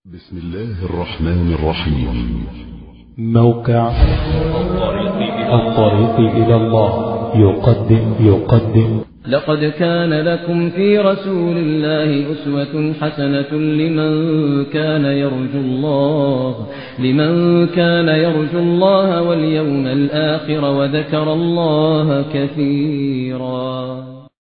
بسم الله الرحمن الرحيم موقع الطريق إلى الله يقدم يقدم لقد كان لكم في رسول الله أسوة حسنة لمن كان يرجو الله لمن كان يرجو الله واليوم الآخر وذكر الله كثيرا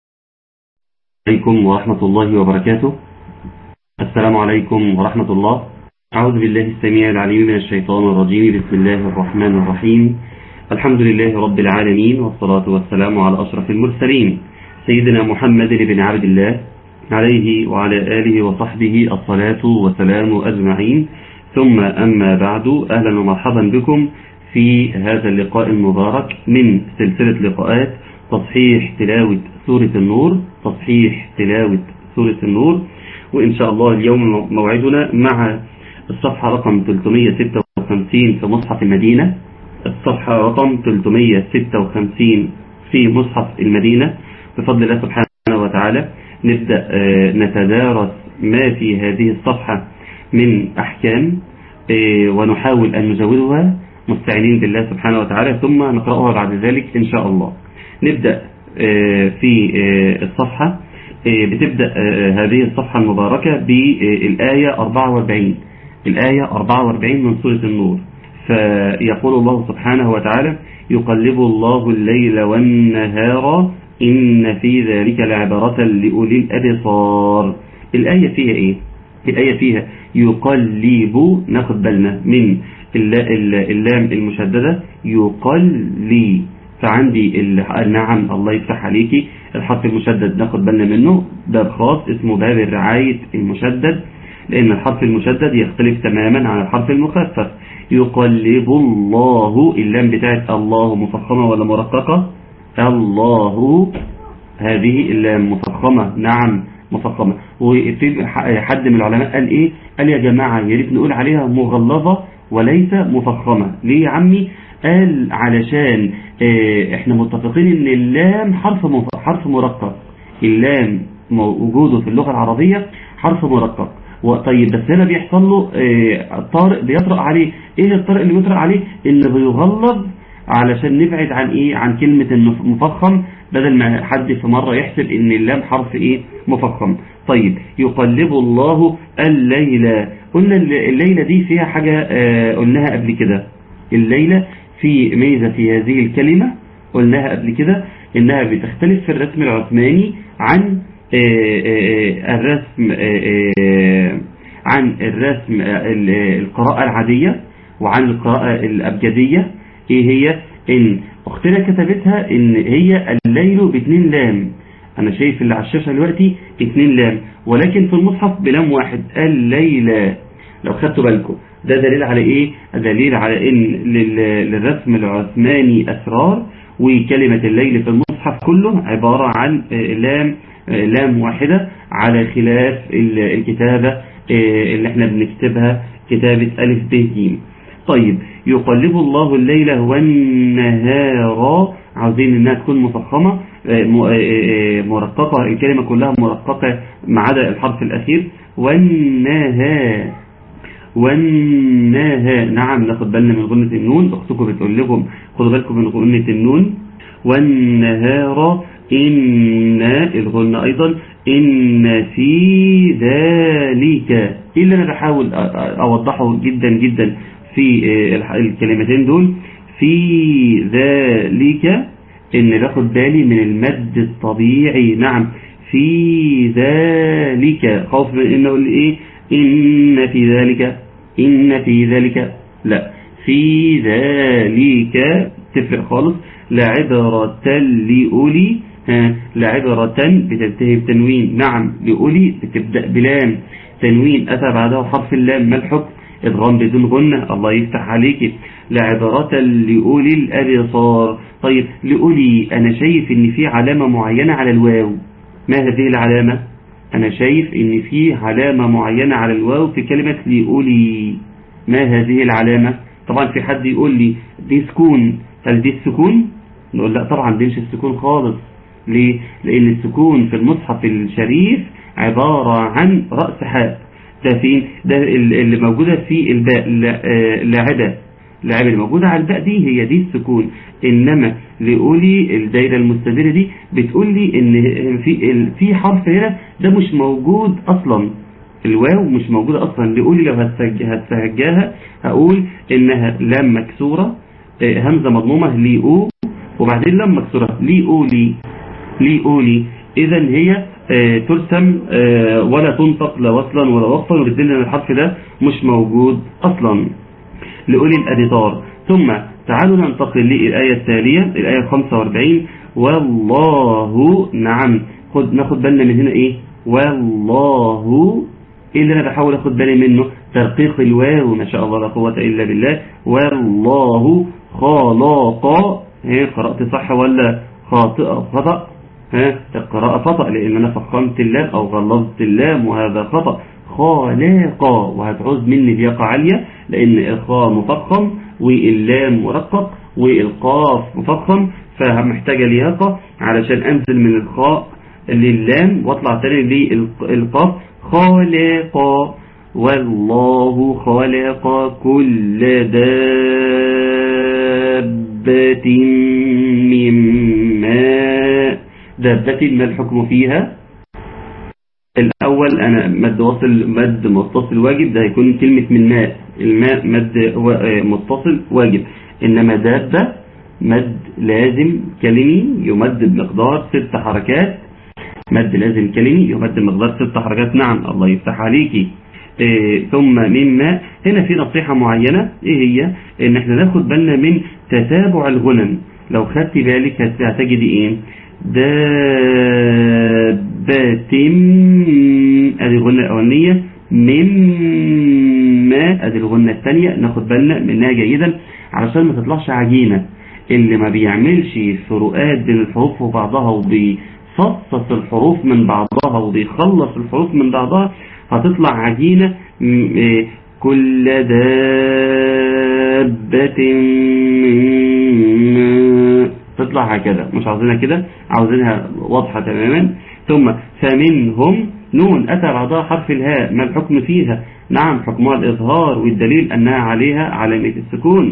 عليكم ورحمة الله وبركاته السلام عليكم ورحمة الله أعوذ بالله السميع العليم من الشيطان الرجيم بسم الله الرحمن الرحيم الحمد لله رب العالمين والصلاة والسلام على أشرف المرسلين سيدنا محمد بن عبد الله عليه وعلى آله وصحبه الصلاة والسلام أجمعين ثم أما بعد أهلا ومرحبا بكم في هذا اللقاء المبارك من سلسلة لقاءات تصحيح تلاوة سورة النور تصحيح تلاوة سورة النور وإن شاء الله اليوم موعدنا مع الصفحة رقم 356 في مصحف المدينة الصفحة رقم 356 في مصحف المدينة بفضل الله سبحانه وتعالى نبدأ نتدارس ما في هذه الصفحة من أحكام ونحاول أن نزودها مستعينين بالله سبحانه وتعالى ثم نقرأها بعد ذلك إن شاء الله نبدأ في الصفحة بتبدأ هذه الصفحة المباركة بالآية 44 الآية 44 من سورة النور فيقول الله سبحانه وتعالى يقلب الله الليل والنهار إن في ذلك لعبرة لأولي الأبصار الآية فيها إيه الآية فيها يقلب ناخد بالنا من اللام المشددة يقلي فعندي نعم الله يفتح عليكي الحرف المشدد ناخد بالنا منه باب خاص اسمه باب الرعاية المشدد لأن الحرف المشدد يختلف تماما عن الحرف المخفف يقلب الله اللام بتاعت الله مفخمة ولا مرققة الله هذه اللام مفخمة نعم مفخمة وفي حد من العلماء قال ايه قال يا جماعة يا ريت نقول عليها مغلظة وليس مفخمة ليه يا عمي قال علشان اه احنا متفقين ان اللام حرف حرف مرقق اللام وجوده في اللغة العربية حرف مرقق طيب بس هنا بيحصل له اه طارق بيطرق عليه ايه الطارق اللي بيطرق عليه اللي بيغلظ علشان نبعد عن ايه عن كلمة مفخم بدل ما حد في مرة يحسب ان اللام حرف ايه مفخم طيب يقلب الله الليلة قلنا الليلة دي فيها حاجة اه قلناها قبل كده الليلة في ميزة في هذه الكلمة قلناها قبل كده انها بتختلف في الرسم العثماني عن الرسم عن الرسم القراءة العادية وعن القراءة الأبجدية ايه هي ان اختنا كتبتها ان هي الليل باتنين لام انا شايف اللي على الشاشة دلوقتي اتنين لام ولكن في المصحف بلام واحد الليلة لو خدتوا بالكم ده دليل على ايه دليل على ان للرسم العثماني اسرار وكلمة الليل في المصحف كله عبارة عن لام لام واحدة على خلاف الكتابة اللي احنا بنكتبها كتابة ألف ب ج طيب يقلب الله الليل والنهار عاوزين انها تكون مفخمة مرققة الكلمة كلها مرققة ما عدا الحرف الأخير والنهار والنهار نعم ناخد بالنا من غنة النون اختكم بتقول لكم خدوا بالكم من غنة النون والنهار إن الغنة أيضا إن في ذلك إيه اللي أنا بحاول أوضحه جدا جدا في الكلمتين دول في ذلك إن باخد بالي من المد الطبيعي نعم في ذلك خوف من إنه أقول إيه إن في ذلك إن في ذلك لا في ذلك تفرق خالص لعبرة لأولي لعبرة بتنتهي بتنوين نعم لأولي بتبدأ بلام تنوين أتى بعدها حرف اللام ما الحكم إضغام بدون غنة الله يفتح عليك لعبرة لأولي الأبصار طيب لأولي أنا شايف إن في علامة معينة على الواو ما هذه العلامة أنا شايف إن في علامة معينة على الواو في كلمة لأولي ما هذه العلامة طبعا في حد يقول لي دي سكون هل دي السكون نقول لا طبعا دي مش السكون خالص ليه لأن السكون في المصحف الشريف عبارة عن رأس حاء ده فين ده اللي موجودة في الباء لاعبة لاعبة اللي موجودة على الباء دي هي دي السكون إنما لقولي الدايرة المستديرة دي بتقول لي إن في في حرف هنا ده مش موجود أصلا الواو مش موجودة أصلا لقولي لو هتسجاها هقول إنها لام مكسورة همزة مضمومة ليقو وبعدين لام مكسورة ليقولي ليقولي إذا هي آه ترسم آه ولا تنطق لا وصلا ولا وقفا وبالدل ان الحرف ده مش موجود اصلا لأولي الأديطار ثم تعالوا ننتقل للآية التالية الآية 45 والله نعم خد ناخد بالنا من هنا ايه والله ايه اللي انا بحاول اخد بالي منه ترقيق الواو ما شاء الله لا قوة الا بالله والله خلاق ها قرأت صح ولا خاطئة خطأ ها القراءة خطأ لأن أنا فخمت اللام أو غلظت اللام وهذا خطأ خلاقا وهتعوز مني لياقة عالية لأن الخاء مفخم واللام مرقق والقاف مفخم فمحتاجة لياقة علشان أنزل من الخاء للام واطلع تاني للقاف خلاقا والله خلق كل دابة من ماء دابة ما الحكم فيها الأول أنا مد وصل مد متصل واجب ده هيكون كلمة من ماء الماء مد متصل واجب إنما دابة مد لازم كلمي يمد بمقدار ست حركات مد لازم كلمي يمد بمقدار ست حركات نعم الله يفتح عليكي إيه ثم مما هنا في نصيحة معينة ايه هي ان احنا ناخد بالنا من تتابع الغنم لو خدت بالك هتجدي ايه دابة ادي الغنة الاولانية مما ادي الغنة الثانية ناخد بالنا منها جيدا علشان ما تطلعش عجينة اللي ما بيعملش فروقات بين الحروف وبعضها وبيفصص الحروف من بعضها وبيخلص الحروف من بعضها هتطلع عجينة كل دابة تطلع هكذا مش عاوزينها كده عاوزينها واضحة تماما ثم فمنهم نون أتى بعدها حرف الهاء ما الحكم فيها نعم حكمها الإظهار والدليل أنها عليها علامة السكون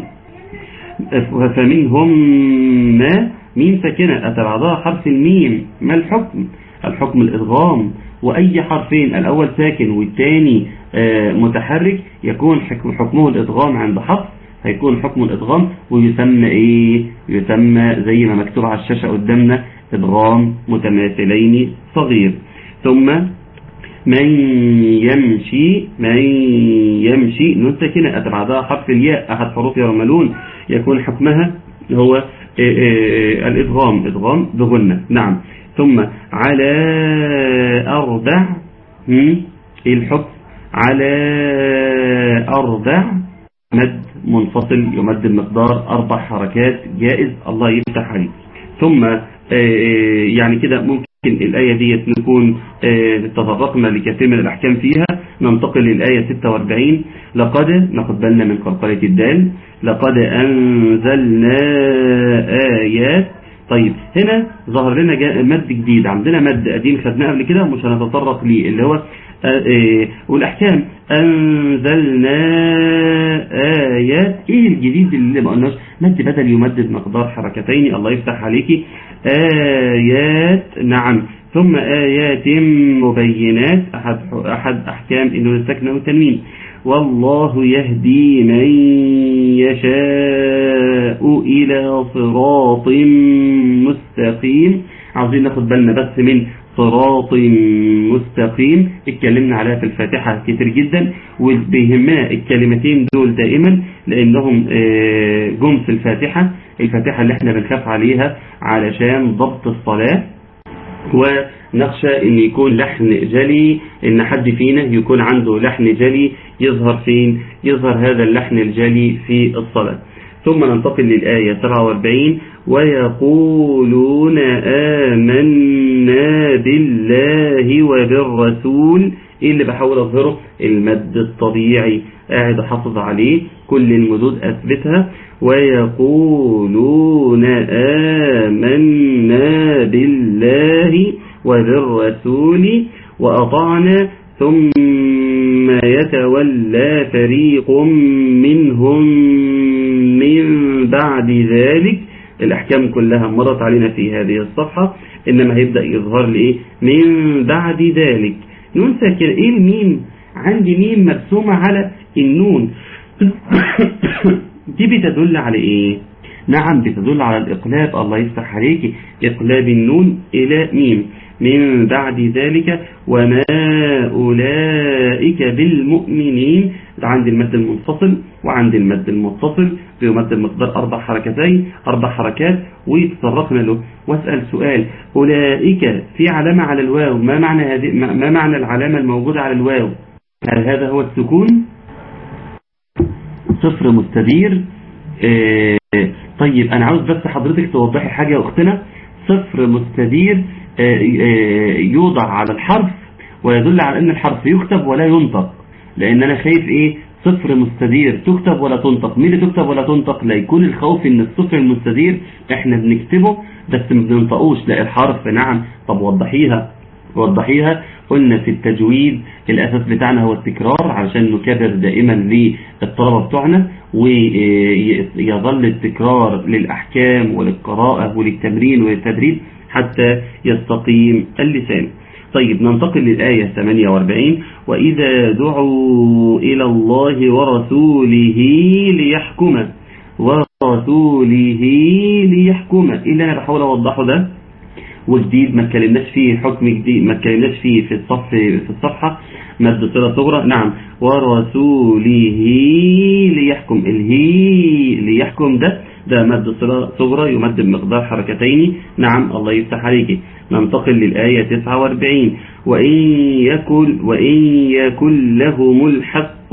فمنهم ما ميم ساكنة أتى بعدها حرف الميم ما الحكم الحكم الإضغام وأي حرفين الأول ساكن والثاني متحرك يكون حكمه الإضغام عند حفظ هيكون حكم الإضغام ويسمى إيه يسمى زي ما مكتوب على الشاشة قدامنا إضغام متماثلين صغير ثم من يمشي من يمشي نون ساكنة أتى بعدها حرف الياء أحد حروف يرملون يكون حكمها هو الإضغام إضغام بغنة نعم ثم على أربع ايه الحكم على أربع مد منفصل يمد بمقدار أربع حركات جائز الله يفتح عليه ثم يعني كده ممكن الآية دي نكون تطرقنا لكثير من الأحكام فيها ننتقل للآية 46 لقد ناخد بالنا من قرقرة الدال لقد أنزلنا آيات طيب هنا ظهر لنا مد جديد عندنا مد قديم خدناه قبل كده مش هنتطرق ليه اللي هو والأحكام أنزلنا آيات إيه الجديد اللي ما قلناش مد بدل يمد بمقدار حركتين الله يفتح عليكي آيات نعم ثم آيات مبينات أحد, أحد أحكام إنه السكنة والتنوين والله يهدي من يشاء إلى صراط مستقيم عاوزين ناخد بالنا بس من صراط مستقيم اتكلمنا عليها في الفاتحة كتير جدا وبيهمنا الكلمتين دول دائما لانهم جم في الفاتحة الفاتحة اللي احنا بنخاف عليها علشان ضبط الصلاة ونخشى ان يكون لحن جلي ان حد فينا يكون عنده لحن جلي يظهر فين يظهر هذا اللحن الجلي في الصلاة ثم ننتقل للآية 47 ويقولون آمنا بالله وبالرسول ايه اللي بحاول اظهره المد الطبيعي قاعد احافظ عليه كل المدود اثبتها ويقولون آمنا بالله وبالرسول وأطعنا ثم يتولى فريق منهم من بعد ذلك الأحكام كلها مرت علينا في هذه الصفحة إنما هيبدأ يظهر لي إيه من بعد ذلك نون ساكن إيه الميم عندي ميم مرسومة على النون دي بتدل على إيه نعم بتدل على الإقلاب الله يفتح عليك إقلاب النون إلى ميم من بعد ذلك وما أولئك بالمؤمنين عند المد المنفصل وعند المد المتصل بيمد المقدار أربع حركتين أربع حركات ويتصرفنا له واسأل سؤال أولئك في علامة على الواو ما معنى هذه ما معنى العلامة الموجودة على الواو هل هذا هو السكون صفر مستدير آه طيب أنا عاوز بس حضرتك توضحي حاجة يا أختنا صفر مستدير يوضع على الحرف ويدل على أن الحرف يكتب ولا ينطق لأن أنا خايف إيه صفر مستدير تكتب ولا تنطق مين اللي تكتب ولا تنطق لا يكون الخوف ان الصفر المستدير احنا بنكتبه بس ما بننطقوش لا الحرف نعم طب وضحيها وضحيها قلنا في التجويد الأساس بتاعنا هو التكرار علشان نكرر دائما للطلبة بتوعنا ويظل التكرار للأحكام وللقراءة وللتمرين وللتدريب حتى يستقيم اللسان طيب ننتقل للآية 48 وإذا دعوا إلى الله ورسوله ليحكم ورسوله ليحكم إيه اللي أنا بحاول أوضحه ده وجديد ما اتكلمناش فيه حكم جديد ما اتكلمناش فيه في الصف في الصفحة مد صلة صغرى نعم ورسوله ليحكم الهي ليحكم ده ده مد صلة صغرى يمد بمقدار حركتين نعم الله يفتح عليك ننتقل للآية 49 وإن يكن, وإن يكن لهم الحق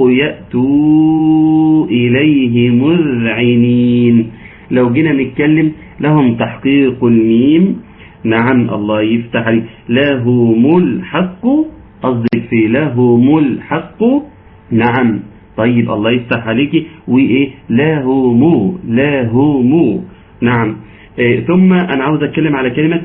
يأتوا إليه مذعنين لو جينا نتكلم لهم تحقيق الميم نعم الله يفتح عليك لهم الحق قصدك في لهم الحق نعم طيب الله يفتح عليك وإيه لهم لهم نعم إيه ثم أنا عاوز أتكلم على كلمة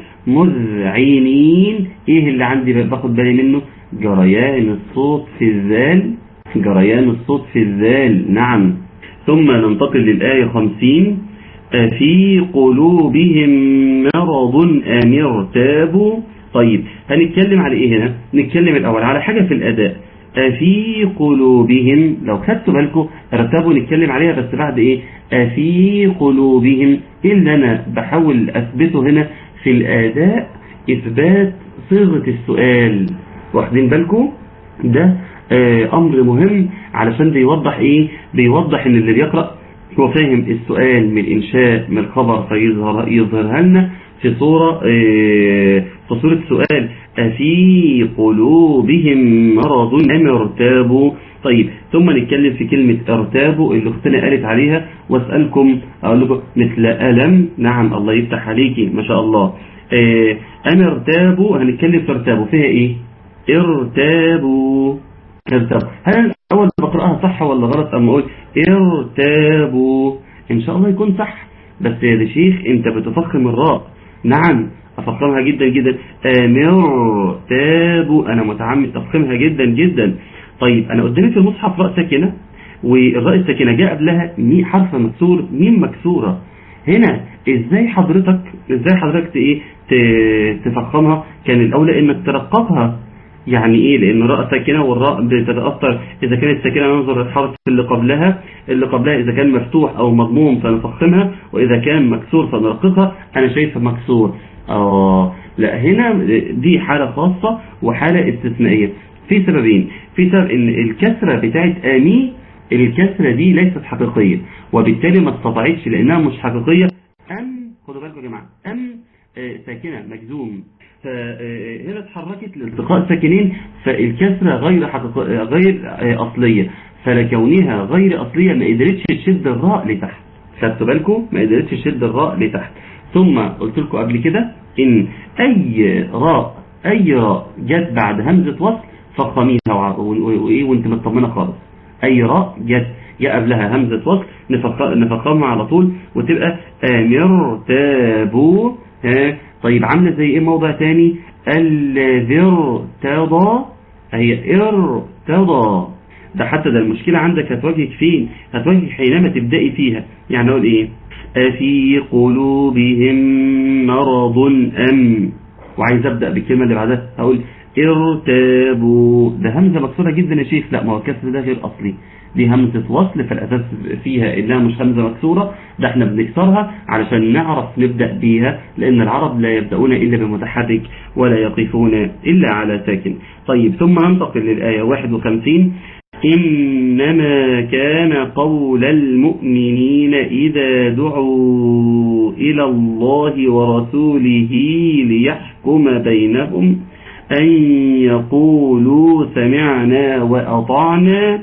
مذعنين إيه اللي عندي باخد بالي منه جريان الصوت في الذال جريان الصوت في الذال نعم ثم ننتقل للآية 50 في قلوبهم مرض أم ارتابوا طيب هنتكلم على إيه هنا نتكلم الأول على حاجة في الأداء في قلوبهم لو خدتوا بالكم ارتبوا نتكلم عليها بس بعد ايه في قلوبهم اللي انا بحاول اثبته هنا في الاداء اثبات صيغة السؤال واخدين بالكم ده آه امر مهم علشان بيوضح ايه بيوضح ان اللي بيقرأ هو فاهم السؤال من الانشاء من الخبر فيظهر يظهرها لنا في صورة آه في صورة سؤال أفي قلوبهم مرض أم ارتابوا طيب ثم نتكلم في كلمة ارتابوا اللي اختنا قالت عليها واسألكم أقول لكم مثل ألم نعم الله يفتح عليكي ما شاء الله اه أم ارتابوا هنتكلم في ارتابوا فيها ايه ارتابوا ارتابوا هل أول بقرأها صح ولا غلط أما أقول ارتابوا إن شاء الله يكون صح بس يا شيخ انت بتفخم الراء نعم أفخمها جدا جدا آمر تابوا أنا متعمد تفخمها جدا جدا طيب أنا قدامي في المصحف راء ساكنة والراء الساكنة جاء قبلها مي حرف مكسور ميم مكسورة هنا ازاي حضرتك ازاي حضرتك ايه تفخمها كان الاولى انك ترققها يعني ايه لان الراء ساكنة والراء بتتأثر اذا كانت ساكنة ننظر الحرف اللي قبلها اللي قبلها اذا كان مفتوح او مضموم فنفخمها واذا كان مكسور فنرققها انا شايفها مكسور آه لا هنا دي حالة خاصة وحالة استثنائية في سببين في سبب ان الكسرة بتاعت آمي الكسرة دي ليست حقيقية وبالتالي ما استطاعتش لانها مش حقيقية ام خدوا بالكم يا جماعة ام آه ساكنة مجزوم فهنا اتحركت لالتقاء ساكنين فالكسرة غير حقيقية غير آه اصلية فلكونها غير اصلية ما قدرتش تشد الراء لتحت خدتوا بالكم ما قدرتش تشد الراء لتحت ثم قلت لكم قبل كده ان اي راء اي راء جت بعد همزة وصل فخميها وايه وانت مطمنة خالص اي راء جت جاء قبلها همزة وصل نفخمها على طول وتبقى امر تابوا ها طيب عاملة زي ايه موضع تاني الذي ارتضى هي ارتضى ده حتى ده المشكلة عندك هتواجهك فين هتواجهك حينما تبدأي فيها يعني أقول إيه أفي قلوبهم مرض أم وعايز أبدأ بالكلمة اللي بعدها هقول ارتابوا ده همزة مكسورة جدا يا شيخ لا ما هو الكسر ده غير أصلي دي همزة وصل فالأساس فيها إنها مش همزة مكسورة ده احنا بنكسرها علشان نعرف نبدأ بيها لأن العرب لا يبدأون إلا بمتحرك ولا يقفون إلا على ساكن طيب ثم ننتقل للآية 51 إنما كان قول المؤمنين إذا دعوا إلى الله ورسوله ليحكم بينهم أن يقولوا سمعنا وأطعنا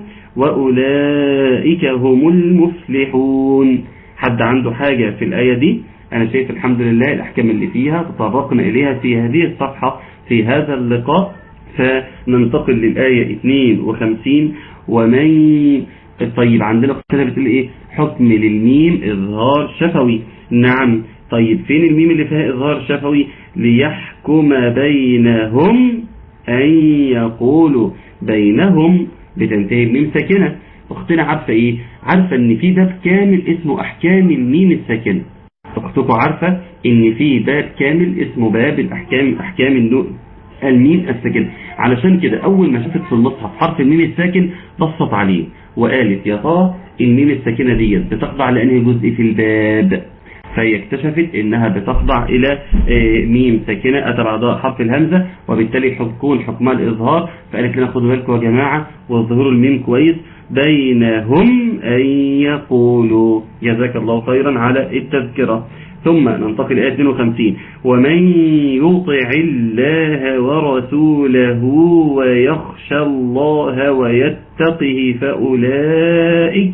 وأولئك هم المفلحون حد عنده حاجة في الآية دي أنا شايف الحمد لله الأحكام اللي فيها تطرقنا إليها في هذه الصفحة في هذا اللقاء فننتقل للآية 52 ومن طيب عندنا كده بتقول إيه حكم للميم إظهار شفوي نعم طيب فين الميم اللي فيها إظهار شفوي ليحكم بينهم أن يقولوا بينهم بتنتهي بميم ساكنة اختنا عارفة ايه عارفة ان في باب كامل اسمه احكام الميم الساكنة اختكم عارفة ان في باب كامل اسمه باب الاحكام احكام النوع الميم الساكنة علشان كده اول ما شافت في المصحف حرف الميم الساكن بصت عليه وقالت يا ترى الميم الساكنة ديت بتخضع لانهي جزء في الباب فهي اكتشفت انها بتخضع الى ميم ساكنة اتى بعدها حرف الهمزة وبالتالي يكون حكمها الاظهار فقالت لنا خدوا بالكم يا جماعة واظهروا الميم كويس بينهم ان يقولوا جزاك الله خيرا على التذكرة ثم ننتقل إلى 52 ومن يطع الله ورسوله ويخشى الله ويتقه فأولئك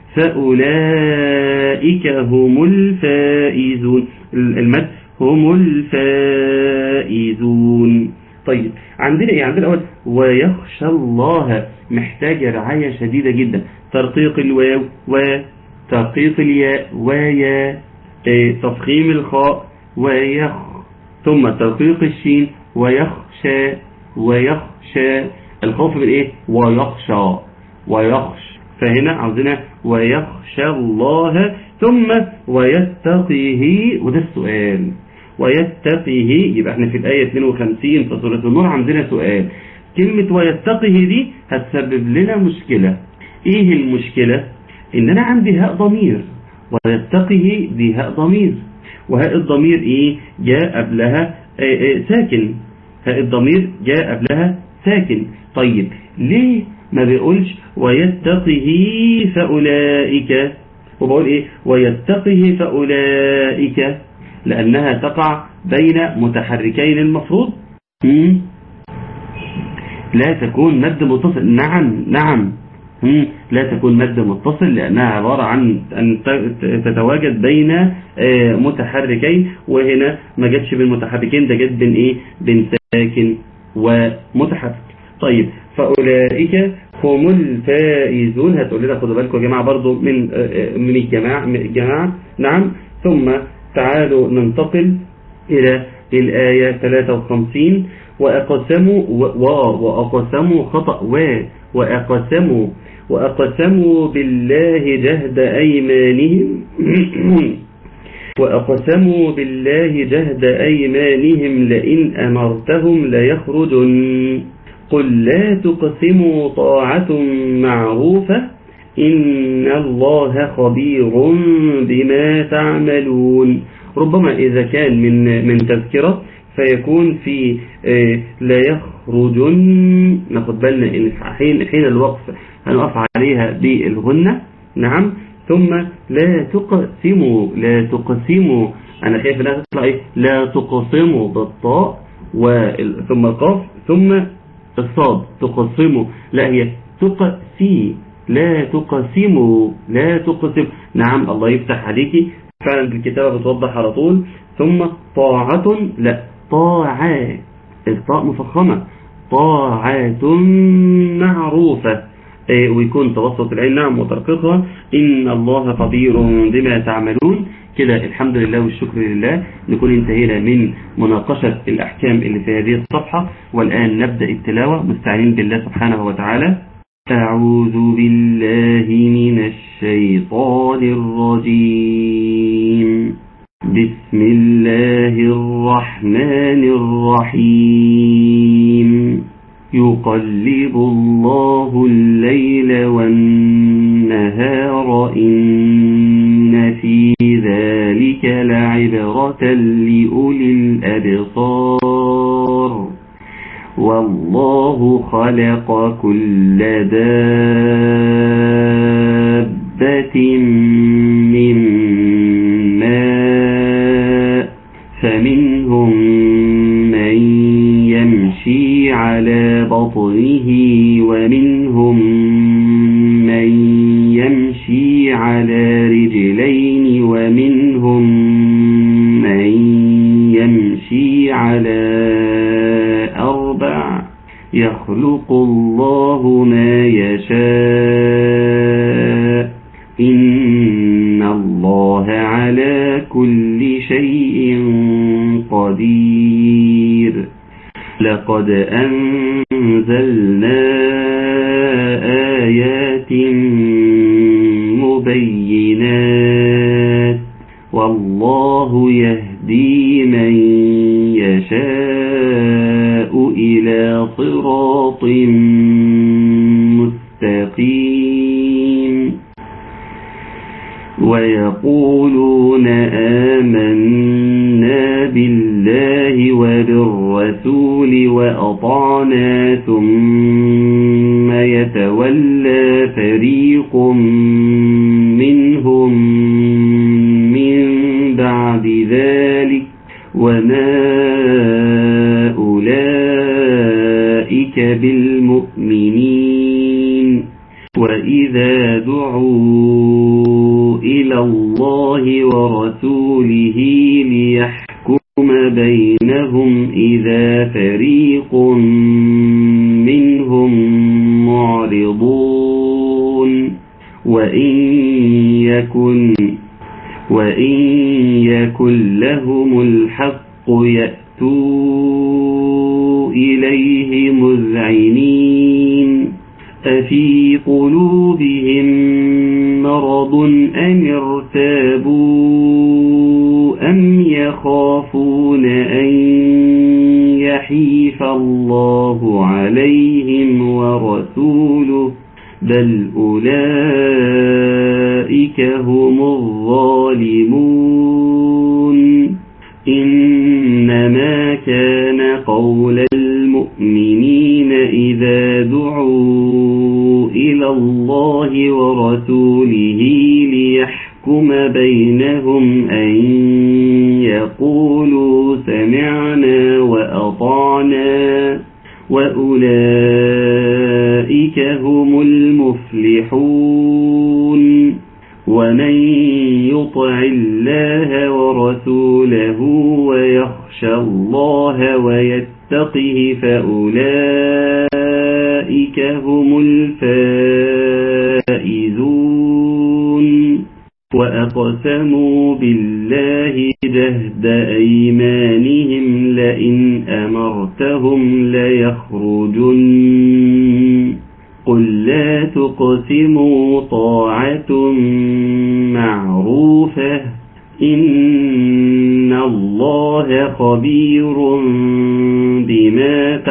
فأولئك هم الفائزون المد هم الفائزون طيب عندنا ايه عندنا اول ويخشى الله محتاجة رعاية شديدة جدا ترقيق الواو وترقيق الياء ويا تفخيم الخاء ويخ ثم ترقيق الشين ويخشى ويخشى الخوف من ايه ويخشى ويخشى فهنا عاوزينها ويخشى الله ثم ويتقيه وده السؤال ويتقيه يبقى احنا في الآية 52 في سورة النور عندنا سؤال كلمة ويتقيه دي هتسبب لنا مشكلة ايه المشكلة ان انا عندي هاء ضمير ويتقه دي هاء ضمير وهاء الضمير ايه جاء قبلها ايه ايه ساكن هاء الضمير جاء قبلها ساكن طيب ليه ما بيقولش ويتقه فأولئك وبقول ايه ويتقه فأولئك لأنها تقع بين متحركين المفروض لا تكون مد متصل نعم نعم لا تكون مد متصل لأنها عبارة عن أن تتواجد بين متحركين وهنا ما جاتش بين متحركين ده جت بين إيه بين ساكن ومتحرك طيب فأولئك هم الفائزون هتقول لنا خدوا بالكم يا جماعة برضو من من الجماعة من الجماعة نعم ثم تعالوا ننتقل إلى الآية 53 وأقسموا و وأقسموا خطأ و وأقسموا وأقسموا بالله جهد أيمانهم وأقسموا بالله جهد أيمانهم لئن أمرتهم ليخرجن قل لا تقسموا طاعة معروفة إن الله خبير بما تعملون ربما إذا كان من من تذكرة فيكون في لا يخرجن ناخد بالنا إن حين حين الوقف هنقف عليها بالغنة نعم ثم لا تقسموا لا تقسموا أنا خايف انها تطلع إيه لا تقسموا بالطاء ثم القاف ثم الصاد تقسموا لا هي تقسي لا تقسموا لا تقسم نعم الله يفتح عليكي فعلا الكتابة بتوضح على طول ثم طاعة لا طاعة الطاء مفخمة طاعة معروفة ويكون توسط العين نعم وترقيقها إن الله خبير بما تعملون كده الحمد لله والشكر لله نكون انتهينا من مناقشة الأحكام اللي في هذه الصفحة والآن نبدأ التلاوة مستعين بالله سبحانه وتعالى أعوذ بالله من الشيطان الرجيم بسم الله الرحمن الرحيم يقلب الله الليل والنهار إن في ذلك لعبرة لأولي الأبصار والله خلق كل دابة من ماء فمنهم من يمشي على بطنه ومنهم من يمشي على رجلين ومنهم من يمشي على أربع يخلق الله ما يشاء إن الله على كل شيء قدير لقد أنزلنا آيات مبينات والله يهدي من يشاء إلى صراط مستقيم ويقولون آمنا بالله وبالرسول وأطعنا ثم يتولى فريق منهم من بعد ذلك وما أولئك بالمؤمنين وإذا دعوا إلى الله ورسوله ليحكم بينهم إذا فريق منهم معرضون وإن يكن وإن يكن لهم الحق يأتوا إليه مذعنين أفي قلوبهم مرض أم ارتابوا أم يخافون أن يحيف الله عليهم ورسوله بل أولئك هم الظالمون إنما كان قول المؤمنين إذا دعوا إلى الله ورسوله ليحكم بينهم أن يقولوا سمعنا وأطعنا وأولئك هم المفلحون ومن يطع الله ورسوله ويخشى الله ويتقه فأولئك هم الفائزون وأقسموا بالله جهد أيمانهم لئن أمرتهم ليخرجن قل لا تقسموا طاعة معروفة إن الله خبير بما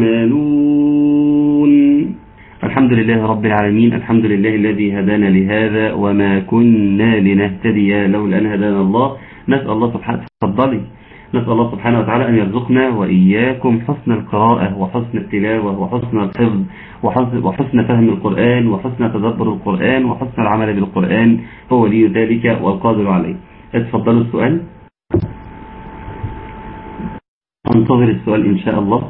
تعملون الحمد لله رب العالمين الحمد لله الذي هدانا لهذا وما كنا لنهتدي لولا أن هدانا الله نسأل الله سبحانه تفضلي نسأل الله سبحانه وتعالى أن يرزقنا وإياكم حسن القراءة وحسن التلاوة وحسن الحفظ وحسن, وحسن فهم القرآن وحسن تدبر القرآن وحسن العمل بالقرآن هو لي ذلك والقادر عليه اتفضلوا السؤال انتظر السؤال إن شاء الله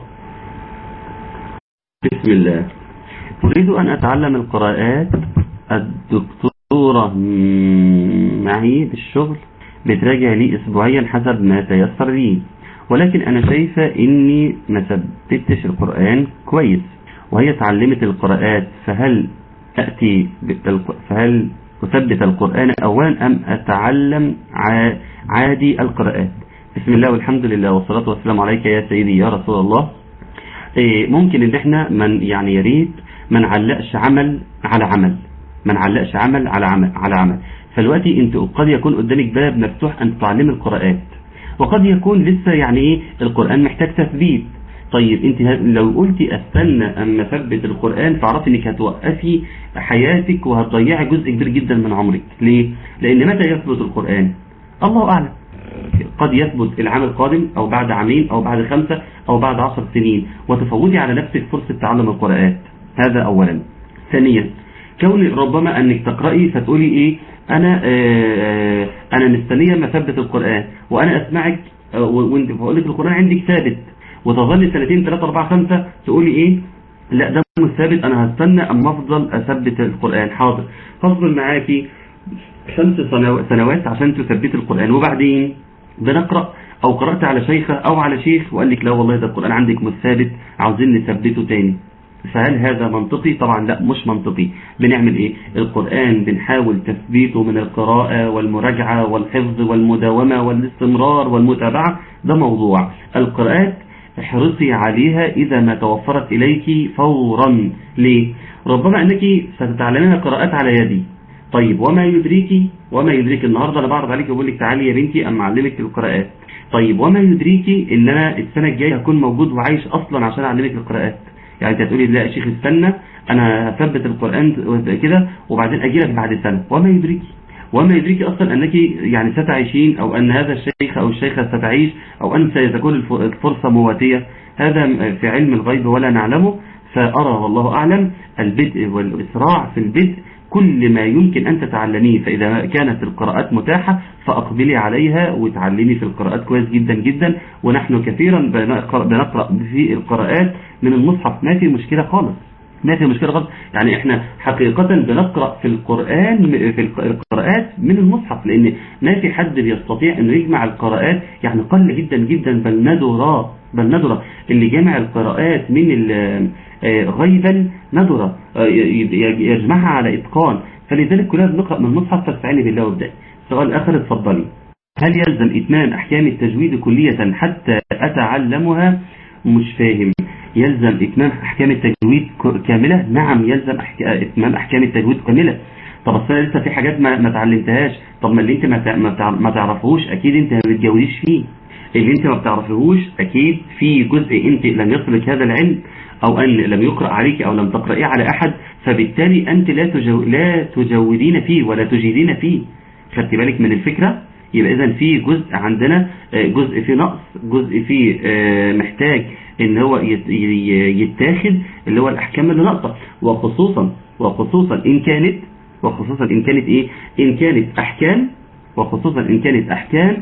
بسم الله أريد أن أتعلم القراءات الدكتورة معي بالشغل بتراجع لي أسبوعيا حسب ما تيسر لي ولكن أنا شايفة إني ما ثبتش القرآن كويس وهي اتعلمت القراءات فهل تأتي فهل أثبت القرآن أولا أم أتعلم عادي القراءات بسم الله والحمد لله والصلاة والسلام عليك يا سيدي يا رسول الله إيه، ممكن ان احنا من يعني يا ريت ما نعلقش عمل على عمل ما نعلقش عمل على عمل على عمل فالوقتي انت قد يكون قدامك باب مفتوح ان تتعلمي القراءات وقد يكون لسه يعني ايه القرآن محتاج تثبيت طيب انت ه- لو قلتي استنى اما اثبت القرآن فاعرفي انك هتوقفي حياتك وهتضيعي جزء كبير جدا من عمرك ليه لان متى يثبت القرآن الله اعلم قد يثبت العام القادم او بعد عامين او بعد خمسة او بعد عشر سنين وتفوتي على نفسك فرصة تعلم القراءات هذا اولا ثانيا كون ربما انك تقرأي فتقولي ايه انا آه انا مستنية ما ثبت القرآن وانا اسمعك آه، وانت بقول لك القرآن عندك ثابت وتظل سنتين ثلاثة أربعة خمسة تقولي ايه لا ده مش ثابت انا هستنى اما افضل اثبت القرآن حاضر هصبر معاكي خمس سنو- سنوات عشان تثبت القرآن وبعدين بنقرأ او قرأت على شيخة او على شيخ وقال لك لا والله ده القرآن عندك مش ثابت عاوزين نثبته تاني فهل هذا منطقي طبعا لا مش منطقي بنعمل ايه القرآن بنحاول تثبيته من القراءة والمراجعة والحفظ والمداومة والاستمرار والمتابعة ده موضوع القراءات احرصي عليها إذا ما توفرت إليك فورا ليه ربما أنك ستتعلمين القراءات على يدي طيب وما يدريكي وما يدريك النهاردة أنا بعرض عليك وبقول لك تعالي يا بنتي أما أعلمك القراءات طيب وما يدريكي إن أنا السنة الجاية هكون موجود وعايش أصلا عشان أعلمك القراءات يعني انت هتقولي لا يا شيخ استنى انا هثبت القرآن كده وبعدين اجي لك بعد سنة وما يدريكي وما يدريك اصلا انك يعني ستعيشين او ان هذا الشيخ او الشيخة ستعيش او ان ستكون الف- الفرصة مواتية هذا في علم الغيب ولا نعلمه فارى والله اعلم البدء والاسراع في البدء كل ما يمكن أن تتعلميه فإذا كانت القراءات متاحة فأقبلي عليها وتعلمي في القراءات كويس جدا جدا ونحن كثيرا بنقرأ, بنقرأ في القراءات من المصحف ما في مشكلة خالص ما في مشكلة خالص يعني احنا حقيقة بنقرأ في القرآن في القراءات من المصحف لأن ما في حد بيستطيع أنه يجمع القراءات يعني قل جدا جدا بل ندرة بل ندرة اللي جمع القراءات من ال- آه، غيبا ندرة آه، ي- ي- يجمعها على إتقان فلذلك كلنا بنقرأ من المصحف فاستعيني بالله وابدأي السؤال الآخر اتفضلي هل يلزم إتمام أحكام التجويد كلية حتى أتعلمها مش فاهم يلزم إتمام أحكام التجويد ك- كاملة نعم يلزم أحك... إتمام أحكام التجويد كاملة طب أصل أنا لسه في حاجات ما, ما تعلمتهاش طب ما اللي انت ما, تع... ما, تع... ما تعرفوش أكيد انت ما بتجوديش فيه اللي انت ما بتعرفيهوش أكيد في جزء انت لم يصلك هذا العلم أو أن لم يقرأ عليك أو لم تقرأيه على أحد فبالتالي أنت لا, تجو... لا تجودين فيه ولا تجيدين فيه خدت بالك من الفكرة يبقى إذا في جزء عندنا آه، جزء فيه نقص جزء فيه آه، محتاج ان هو يت- ي- يتاخد اللي هو الأحكام اللي ناقصة وخصوصا وخصوصا إن كانت وخصوصا إن كانت إيه إن كانت أحكام وخصوصا إن كانت أحكام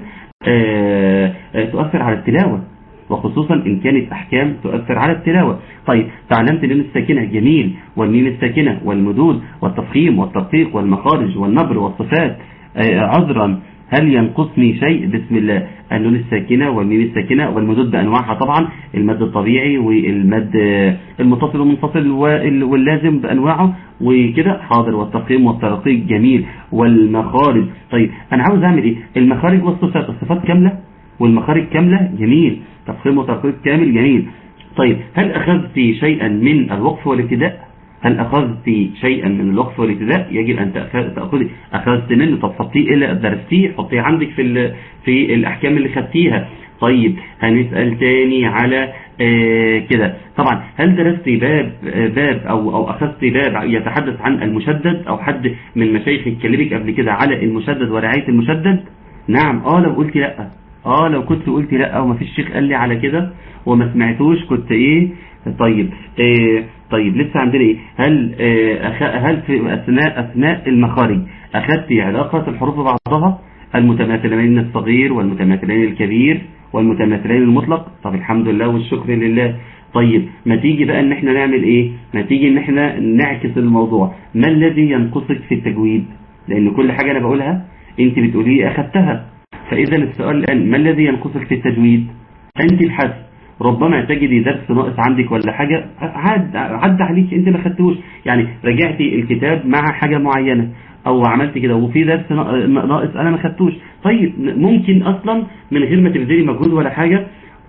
آه، آه، تؤثر على التلاوة وخصوصا إن كانت أحكام تؤثر على التلاوة طيب تعلمت الميم الساكنة جميل والميم الساكنة والمدود والتفخيم والترقيق والمخارج والنبر والصفات آه، عذرا هل ينقصني شيء بسم الله النون الساكنة والميم الساكنة والمدود بأنواعها طبعا المد الطبيعي والمد آه، المتصل والمنفصل وال- واللازم بأنواعه وكده حاضر والتفخيم والترقيق جميل والمخارج طيب أنا عاوز أعمل إيه المخارج والصفات الصفات كاملة والمخارج كاملة جميل تفخيم وترقيق كامل جميل طيب هل أخذت شيئا من الوقف والابتداء هل أخذت شيئا من الوقف والابتداء يجب أن تأخذ- تأخذي أخذت منه طب حطيه إلى درستيه حطيه عندك في ال- في الأحكام اللي خدتيها طيب هنسأل تاني على آه كده طبعا هل درست باب آه باب أو أو أخذت باب يتحدث عن المشدد أو حد من مشايخ اتكلمك قبل كده على المشدد ورعاية المشدد نعم اه لو قلت لا اه لو كنت قلت لا ومفيش شيخ قال لي على كده وما سمعتوش كنت ايه طيب إيه طيب لسه عندنا ايه هل إيه أخ... هل في اثناء اثناء المخارج اخذت علاقة الحروف ببعضها المتماثلين الصغير والمتماثلين الكبير والمتماثلين المطلق طب الحمد لله والشكر لله طيب ما تيجي بقى ان احنا نعمل ايه ما تيجي ان احنا نعكس الموضوع ما الذي ينقصك في التجويد لان كل حاجة انا بقولها انت بتقولي اخذتها فاذا السؤال الان ما الذي ينقصك في التجويد انت الحسب ربما تجدي درس ناقص عندك ولا حاجة عد عد عليك انت ما خدتوش يعني رجعتي الكتاب مع حاجة معينة او عملت كده وفي درس نا- ناقص انا ما خدتوش طيب ممكن اصلا من غير ما تبذلي مجهود ولا حاجة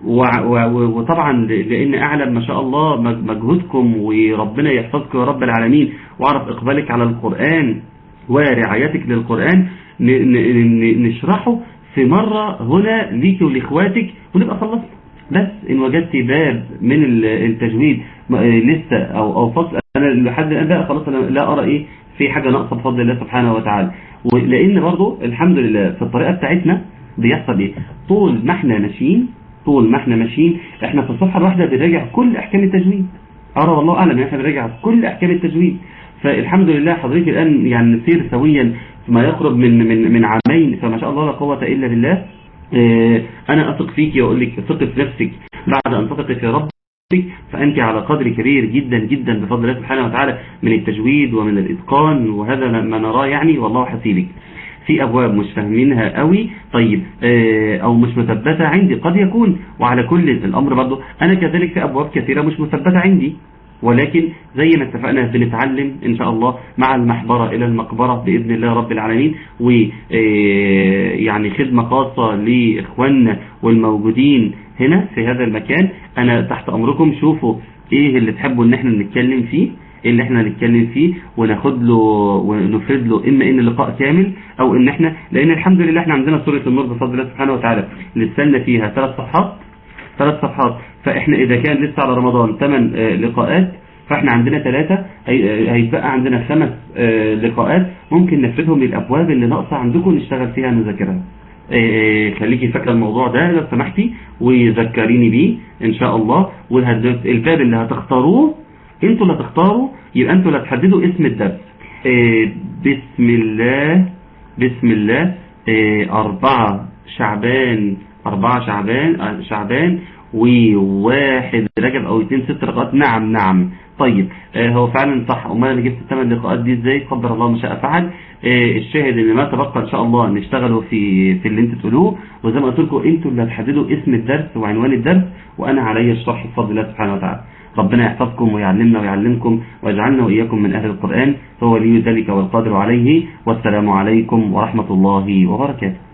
وع- و- وطبعا لان اعلم ما شاء الله مج- مجهودكم وربنا يحفظكم يا رب العالمين واعرف اقبالك على القرآن ورعايتك للقرآن ن- ن- ن- نشرحه في مرة هنا ليك ولاخواتك ونبقى خلصنا بس ان وجدت باب من ال- التجويد م- آه، لسه او او فصل انا لحد الان بقى خلاص انا لا ارى ايه في حاجة ناقصة بفضل الله سبحانه وتعالى ولان برضو الحمد لله في الطريقة بتاعتنا بيحصل ايه طول ما احنا ماشيين طول ما احنا ماشيين احنا في الصفحة الواحدة بنراجع كل احكام التجويد ارى والله اعلم ان احنا بنراجع كل احكام التجويد فالحمد لله حضرتك الان يعني نسير سويا ما يقرب من من من عامين فما شاء الله لا قوة الا بالله اه، انا اثق فيك واقول لك ثقي في نفسك بعد ان تثقي في ربك فأنت على قدر كبير جدا جدا بفضل الله سبحانه وتعالى من التجويد ومن الإتقان وهذا ما نراه يعني والله حسيبك في أبواب مش فاهمينها قوي طيب آه، أو مش مثبتة عندي قد يكون وعلى كل الأمر برضه أنا كذلك في أبواب كثيرة مش مثبتة عندي ولكن زي ما اتفقنا بنتعلم إن شاء الله مع المحبرة إلى المقبرة بإذن الله رب العالمين ويعني خدمة خاصة لإخواننا والموجودين هنا في هذا المكان أنا تحت أمركم شوفوا إيه اللي تحبوا إن احنا نتكلم فيه إيه اللي احنا نتكلم فيه وناخد له ونفرد له إما إن اللقاء كامل أو إن احنا لأن الحمد لله احنا عندنا سورة النور بفضل الله سبحانه وتعالى لسه لنا فيها ثلاث صفحات ثلاث صفحات فاحنا اذا كان لسه على رمضان ثمان لقاءات فاحنا عندنا ثلاثة هي- هيتبقى عندنا خمس آه، لقاءات ممكن نفذهم للابواب اللي ناقصه عندكم نشتغل فيها نذاكرها آه، خليكي فاكره الموضوع ده لو سمحتي وذكريني بيه ان شاء الله والباب اللي هتختاروه انتوا اللي هتختاروا يبقى انتوا اللي هتحددوا اسم الدرس آه، بسم الله بسم الله آه، أربعة شعبان أربعة شعبان آه، شعبان وواحد رجب أو اتنين ست لقاءات نعم نعم طيب آه، هو فعلا صح أمال أنا جبت الثمان لقاءات دي إزاي قدر الله ما شاء فعل آه، الشاهد إن ما تبقى إن شاء الله نشتغلوا في في اللي أنتوا تقولوه وزي ما قلت لكم أنتوا اللي هتحددوا اسم الدرس وعنوان الدرس وأنا علي الشرح بفضل الله سبحانه وتعالى ربنا يحفظكم ويعلمنا ويعلمكم ويجعلنا وإياكم من أهل القرآن هو ولي ذلك والقادر عليه والسلام عليكم ورحمة الله وبركاته